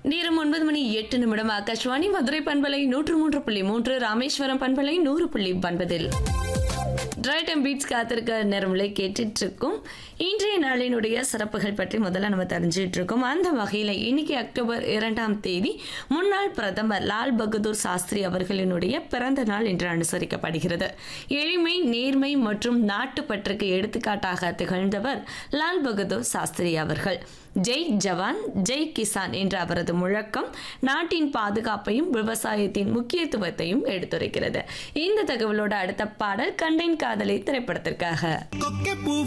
நேரம் ஒன்பது மணி எட்டு நிமிடம் ஆகாஷ்வாணி மதுரை பண்பலை நூற்று மூன்று புள்ளி மூன்று ராமேஸ்வரம் பண்பலை நூறு புள்ளி ஒன்பதில் ரைட் அண்ட் பீட்ஸ் காத்திருக்க நேரம்ல கேட்டுட்டு இருக்கோம் இன்றைய நாளினுடைய சிறப்புகள் பற்றி முதல்ல நம்ம தெரிஞ்சுட்டு இருக்கோம் அந்த வகையில் இன்னைக்கு அக்டோபர் இரண்டாம் தேதி முன்னாள் பிரதமர் லால் பகதூர் சாஸ்திரி அவர்களினுடைய பிறந்த நாள் இன்று அனுசரிக்கப்படுகிறது எளிமை நேர்மை மற்றும் நாட்டுப்பற்றுக்கு எடுத்துக்காட்டாக திகழ்ந்தவர் லால் பகதூர் சாஸ்திரி அவர்கள் ஜெய் ஜவான் ஜெய் கிசான் என்ற அவரது முழக்கம் நாட்டின் பாதுகாப்பையும் விவசாயத்தின் முக்கியத்துவத்தையும் எடுத்துரைக்கிறது இந்த தகவலோட அடுத்த பாடல் கண்டேன் காதலை திரைப்படத்திற்காக கொக்கை பூ